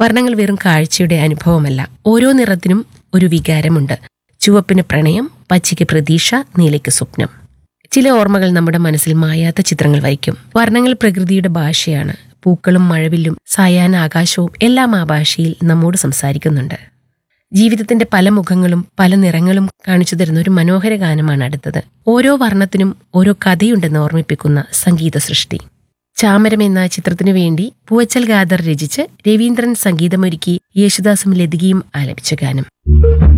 വർണ്ണങ്ങൾ വെറും കാഴ്ചയുടെ അനുഭവമല്ല ഓരോ നിറത്തിനും ഒരു വികാരമുണ്ട് ചുവപ്പിന് പ്രണയം പച്ചയ്ക്ക് പ്രതീക്ഷ നീലയ്ക്ക് സ്വപ്നം ചില ഓർമ്മകൾ നമ്മുടെ മനസ്സിൽ മായാത്ത ചിത്രങ്ങൾ വരയ്ക്കും വർണ്ണങ്ങൾ പ്രകൃതിയുടെ ഭാഷയാണ് പൂക്കളും മഴവില്ലും സായാഹ്ന ആകാശവും എല്ലാം ആ ഭാഷയിൽ നമ്മോട് സംസാരിക്കുന്നുണ്ട് ജീവിതത്തിന്റെ പല മുഖങ്ങളും പല നിറങ്ങളും കാണിച്ചു തരുന്ന ഒരു മനോഹര ഗാനമാണ് അടുത്തത് ഓരോ വർണ്ണത്തിനും ഓരോ കഥയുണ്ടെന്ന് ഓർമ്മിപ്പിക്കുന്ന സംഗീത സൃഷ്ടി ചാമരം എന്ന ചിത്രത്തിനു വേണ്ടി പൂവച്ചൽ ഗാദർ രചിച്ച് രവീന്ദ്രൻ സംഗീതമൊരുക്കി യേശുദാസും ലതികയും ആലപിച്ച ഗാനം